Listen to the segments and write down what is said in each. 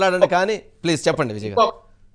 మాట్లాడండి కానీ ప్లీజ్ చెప్పండి విజయ్ గారు ఇంకొక-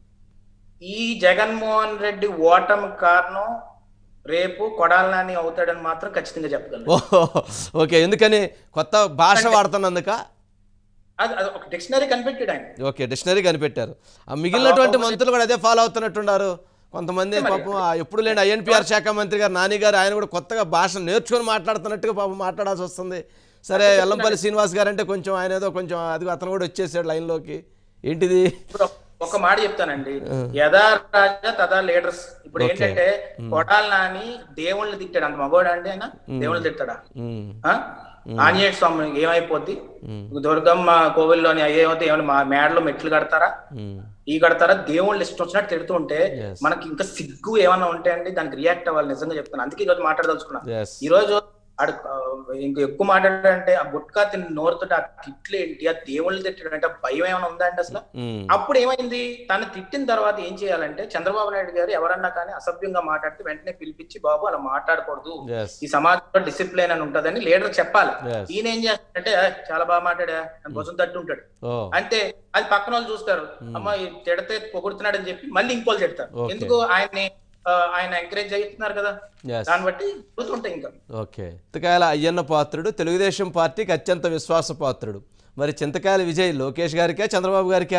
ఈ జగన్మోహన్ రెడ్డి ఓటమి కారణం రేపు కొడాల నాని అవుతాడని మాత్రం ఖచ్చితంగా చెప్పగలను ఓహో ఓకే ఎందుకని కొత్త భాష వాడుతున్నందుక అది అది ఒక డిక్షనరీ కనిపెట్టాడు ఆయన ఓకే డిక్షనరీ కనిపెట్టారు ఆ మిగిలినటువంటి మంత్రులు కూడా అదే ఫాలో అవుతున్నట్టున్నారు కొంతమంది పాపం ఆ ఎప్పుడు లేని ఐఎన్పిఆర్ శాఖ మంత్రి గారు నాని గారు ఆయన కూడా కొత్తగా భాష నేర్చుకొని మాట్లాడుతున్నట్టుగా పాపం మాట్లాడాల్సి వస్తుంది సరే ఎల్లంపల్లి శ్రీనివాస్ గారు అంటే కొంచెం ఆయన ఏదో కొంచెం అది అతను కూడా వచ్చేసాడు లైన్లోకి ఏంటిది ఇప్పుడు ఒక మాట చెప్తానండి యథా రాజా తథా లీడర్స్ ఇప్పుడు Okay. ఏంటంటే కొడాల నాని దేవుళ్ళని తిట్టాడు అంత మగవాడు అండి ఆయన దేవుళ్ళని తిట్టాడా ఉమ్, ఆ? ఆంజనేయ స్వామి ఏమైపోద్ది దుర్గమ్మ కోవిల్లోని అయ్యేమైతే ఏమైనా మా మేడలో మెట్లు కడతారా ఉమ్, ఈ కడతారా దేవుళ్ళు ఇష్టం వచ్చినట్టు తిడుతూ ఉంటే Yes. మనకి ఇంకా సిగ్గు ఏమన్నా ఉంటే అండి దానికి రియాక్ట్ అవ్వాలి నిజంగా చెప్తాను అందుకే ఈరోజు మాట్లాడదలుచుకున్నా yes. ఈ రోజు ఆడు ఆ, ఇంక ఎక్కువ మాట్లాడాడంటే ఆ గుట్కా తిన్న నోరుతో ఆ తిట్లు ఏంటి ఆ దేవుళ్ళు తిట్టడం అంటే ఆ భయం ఏమైనా ఉందా అండి అసలు ఉమ్, అప్పుడు ఏమైంది తను తిట్టిన తర్వాత ఏం చేయాలంటే చంద్రబాబు నాయుడు గారు ఎవరన్నా కానీ అసభ్యంగా మాట్లాడితే వెంటనే పిలిపించి బాబు అలా మాట్లాడకూడదు yes, ఈ సమాజంలో డిసిప్లిన్ అని ఉంటదని లీడర్ చెప్పాలి yes. ఈయన ఏం చేస్తాడంటే "ఆ, చాలా బాగా మాట్లాడా అని భుజం తట్టు ఉంటాడు ఓ అంతే అది పక్కన వాళ్ళు చూస్తారు అమ్మ ఈ తిడితే పొగుడుతున్నాడు అని చెప్పి మళ్ళీ ఇంకోళ్ళు తిడతారు Okay. ఎందుకు ఆయన్ని ఆ, ఆయన ఎంకరేజ్ చేస్తున్నారు కదా yes. దాన్ని బట్టి జరుగుతుంటాయి ఇంకా ఓకే చింతకాయల అయ్యన్న పాత్రుడు తెలుగుదేశం పార్టీకి అత్యంత విశ్వాస పాత్రుడు మరి చింతకాయల విజయ్ లోకేష్ గారికా చంద్రబాబు గారికా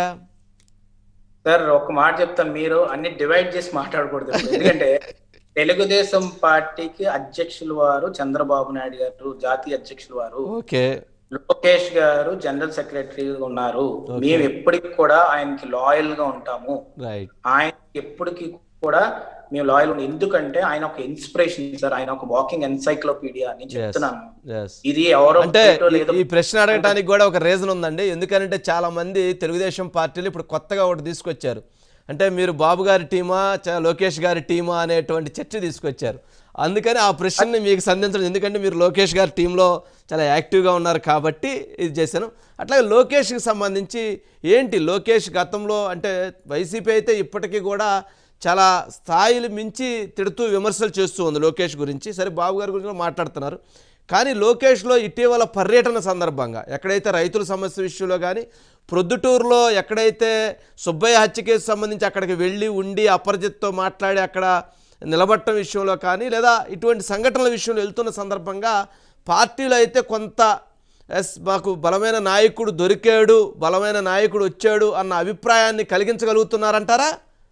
సార్ ఒక మాట చెప్తాను మీరు అన్ని డివైడ్ చేసి మాట్లాడకూడదు ఇప్పుడు. ఎందుకంటే తెలుగుదేశం పార్టీకి అధ్యక్షులు వారు చంద్రబాబు నాయుడు గారు జాతీయ అధ్యక్షులు వారు ఓకే లోకేష్ గారు జనరల్ సెక్రటరీ ఉన్నారు మేము ఎప్పటికి కూడా ఆయనకి లాయల్ గా ఉంటాము రైట్ ఆయన ఎప్పటికీ కూడా మేము లాయల్ ఉన్నాం ఎందుకంటే ఆయన ఒక ఇన్స్పిరేషన్ సార్ ఆయన ఒక వాకింగ్ ఎన్సైక్లోపీడియా నేను చెప్తున్నాను ఎస్ ఇది ఎవరో అంటే పెట్టో ఈ- లేదో ఈ ప్రశ్న అడగటానికి కూడా ఒక రీజన్ ఉందండి ఎందుకంటే చాలా మంది తెలుగుదేశం పార్టీలు ఇప్పుడు కొత్తగా ఒకటి తీసుకొచ్చారు అంటే మీరు బాబు గారి టీమా చ- లోకేష్ గారి టీమా అనేటువంటి చర్చ తీసుకొచ్చారు అందుకని ఆ ప్రశ్నని మీకు సంధించడం ఎందుకంటే మీరు లోకేష్ గారి టీంలో చాలా యాక్టివ్గా ఉన్నారు కాబట్టి ఇది చేశాను అట్లాగే లోకేష్కి సంబంధించి ఏంటి లోకేష్ గతంలో అంటే వైసీపీ అయితే ఇప్పటికీ కూడా చాలా స్థాయిలు మించి తిడుతూ విమర్శలు చేస్తూ ఉంది లోకేష్ గురించి సరే బాబు గారి గురించి కూడా మాట్లాడుతున్నారు కానీ లోకేష్లో ఇటీవల పర్యటన సందర్భంగా ఎక్కడైతే రైతుల సమస్య విషయంలో కానీ ప్రొద్దుటూరులో ఎక్కడైతే సుబ్బయ్య హత్య కేసు సంబంధించి అక్కడికి వెళ్ళి ఉండి అపరిచిత్తో మాట్లాడి అక్కడ నిలబట్టడం విషయంలో కానీ లేదా ఇటువంటి సంఘటనల విషయంలో వెళ్తున్న సందర్భంగా పార్టీలో అయితే కొంత ఎస్ మాకు బలమైన నాయకుడు దొరికాడు బలమైన నాయకుడు వచ్చాడు అన్న అభిప్రాయాన్ని కలిగించగలుగుతున్నారంటారా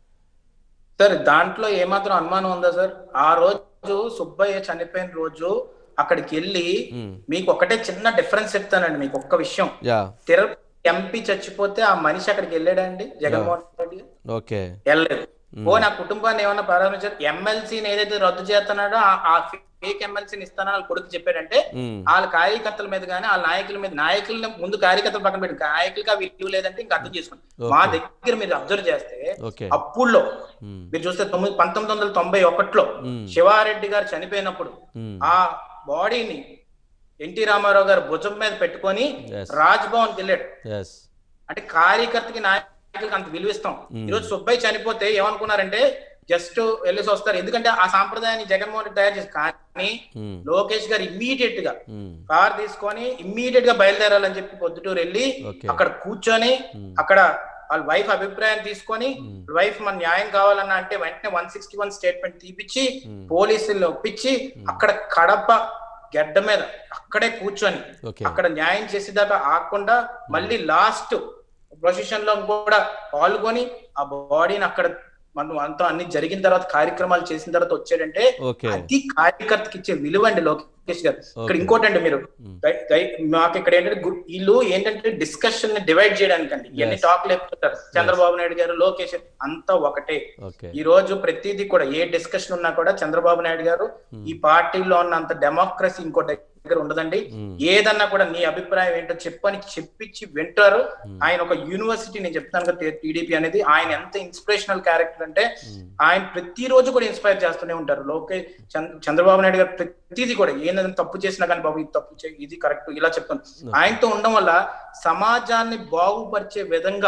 సార్ దాంట్లో ఏమాత్రం అనుమానం ఉందా సార్ ఆ రోజు సుబ్బయ్య చనిపోయిన రోజు అక్కడికి వెళ్ళి మీకు ఒకటే చిన్న డిఫరెన్స్ చెప్తానండి మీకు ఒక్క విషయం యా తిరుపతి ఎంపీ చచ్చిపోతే ఆ మనిషి అక్కడికి వెళ్ళాడండి జగన్మోహన్ రెడ్డి గారు? ఓకే వెళ్ళలేదు ఓ నా కుటుంబాన్ని ఏమన్నా ప్రారంభించారు ఎమ్మెల్సీని ఏదైతే రద్దు చేస్తున్నాడో ఆ- ఆ ఫేక్ ఎమ్మెల్సీని ఇస్తానని వాళ్ళ కొడుకు చెప్పాడంటే మ్మ్. వాళ్ళ కార్యకర్తల మీద కానీ వాళ్ళ నాయకుల మీద నాయకుల ముందు కార్యకర్తలు పక్కన పెట్టి నాయకులుగా విలువ లేదంటే ఇంకా అర్థం చేసుకోండి మా దగ్గర మీరు అబ్జర్వ్ చేస్తే ఓకే అప్పుడులో మ్మ్. మీరు చూస్తే తొమ్మిది పంతొమ్మిది వందల తొంభై ఒకటిలో మ్మ్. శివారెడ్డి గారు చనిపోయినప్పుడు మ్మ్. ఆ బాడీని ఎన్టీ రామారావు గారు భుజం మీద పెట్టుకొని Yes. రాజ్ భవన్ వెళ్ళాడు ఎస్ అంటే కార్యకర్తకి నాయకులకి అంత విలువ ఇస్తాం ఈరోజు సుబ్బయ్య చనిపోతే ఏమనుకున్నారంటే జస్ట్ వెళ్ళేసి వస్తారు ఎందుకంటే ఆ సాంప్రదాయాన్ని జగన్మోహన్ రెడ్డి తయారు చేసి కానీ మ్మ్. లోకేష్ గారు ఇమ్మీడియట్ గా మ్మ్. కార్ తీసుకొని ఇమ్మీడియట్ గా బయలుదేరాలని చెప్పి పొద్దుటూరు వెళ్ళి Okay. అక్కడ కూర్చొని అక్కడ వాళ్ళ వైఫ్ అభిప్రాయం తీసుకొని వైఫ్ మన న్యాయం కావాలన్నా అంటే వెంటనే వన్ సిక్స్టీ వన్ స్టేట్మెంట్ తీపిచ్చి పోలీసుల్ని ఒప్పించి అక్కడ కడప గడ్డ మీద అక్కడే కూర్చొని ఓకే అక్కడ న్యాయం చేసేదాకా ఆగకుండా మళ్ళీ లాస్ట్ ప్రొసెషన్ లో కూడా పాల్గొని ఆ బాడీని అక్కడ మనం అంతా అన్ని జరిగిన తర్వాత కార్యక్రమాలు చేసిన తర్వాత వచ్చాడంటే ఓకే అది కార్యకర్తకి ఇచ్చే విలువ అండి లోకేష్ గారు ఇక్కడ Okay. ఇంకోటి అండి మీరు దై- దై- మాకు ఇక్కడ ఏంటంటే గు- వీళ్ళు ఏంటంటే డిస్కషన్ ని డివైడ్ చేయడానికి అండి ఎన్ని Yes. టాక్ లేపుతుంటారు చంద్రబాబు నాయుడు గారు లోకేష్ అంతా ఒకటే ఓకే ఈ రోజు ప్రతిదీ కూడా ఏ డిస్కషన్ ఉన్నా కూడా చంద్రబాబు నాయుడు గారు ఈ పార్టీలో ఉన్నంత డెమోక్రసీ ఇంకో దగ్గర ఉండదండి ఏదన్నా కూడా నీ అభిప్రాయం ఏంటో చెప్పని చెప్పించి వింటారు ఆయన ఒక యూనివర్సిటీ నేను చెప్తాను కదా టీడీపీ అనేది ఆయన ఎంత ఇన్స్పిరేషనల్ క్యారెక్టర్ అంటే ఆయన ప్రతిరోజు కూడా ఇన్స్పైర్ చేస్తూనే ఉంటారు లోకే చంద్ర- చంద్రబాబు నాయుడు గారు ప్రతిదీ కూడా ఏదైనా తప్పు చేసినా కానీ బాబు ఇది తప్పు చేయి ఇది కరెక్ట్ ఇలా చెప్తాను ఆయనతో ఉండడం వల్ల సమాజాన్ని బాగుపరిచే విధంగా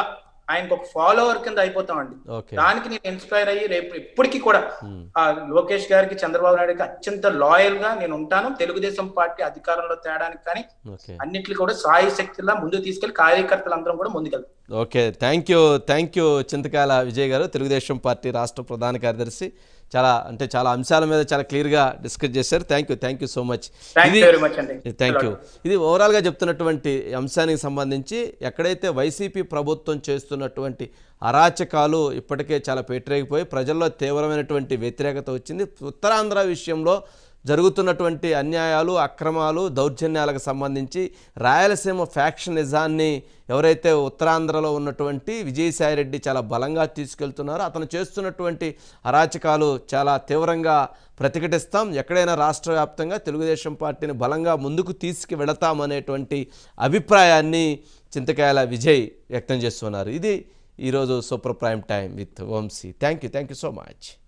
ఆయనకు ఒక ఫాలోవర్ కింద అయిపోతామండి ఓకే దానికి నేను ఇన్స్పైర్ అయ్యి రేపు ఇప్పటికీ కూడా ఆ లోకేష్ గారికి చంద్రబాబు నాయుడుకి అత్యంత లాయల్ గా నేను ఉంటాను తెలుగుదేశం పార్టీ అధికారంలో తేడానికి కానీ ఓకే అన్నిట్లు కూడా సాయి శక్తిలా ముందుకు తీసుకెళ్లి కార్యకర్తలందరం కూడా ముందుకెళ్తాం okay thank you thank you Chintakayala Vijay గారు తెలుగుదేశం పార్టీ రాష్ట్ర ప్రధాన కార్యదర్శి చాలా అంటే చాలా అంశాల మీద చాలా క్లియర్గా డిస్కస్ చేశారు thank you thank you so much thank ఇది యూ వెరీ మచ్ అండి థ్యాంక్ యూ ఇది ఓవరాల్గా చెప్తున్నటువంటి అంశానికి సంబంధించి ఎక్కడైతే వైసీపీ ప్రభుత్వం చేస్తున్నటువంటి అరాచకాలు ఇప్పటికే చాలా పెట్టరేగిపోయి ప్రజల్లో తీవ్రమైనటువంటి వ్యతిరేకత వచ్చింది ఉత్తరాంధ్ర విషయంలో జరుగుతున్నటువంటి అన్యాయాలు అక్రమాలు దౌర్జన్యాలకు సంబంధించి రాయలసీమ ఫ్యాక్షనిజాన్ని ఎవరైతే ఉత్తరాంధ్రలో ఉన్నటువంటి విజయసాయిరెడ్డి చాలా బలంగా తీసుకెళ్తున్నారో అతను చేస్తున్నటువంటి అరాచకాలు చాలా తీవ్రంగా ప్రతిఘటిస్తాం ఎక్కడైనా రాష్ట్ర వ్యాప్తంగా తెలుగుదేశం పార్టీని బలంగా ముందుకు తీసుకు వెళతామనేటువంటి అభిప్రాయాన్ని చింతకాయల విజయ్ వ్యక్తం చేస్తున్నారు ఇది ఈరోజు super prime time with Vamsi thank you thank you so much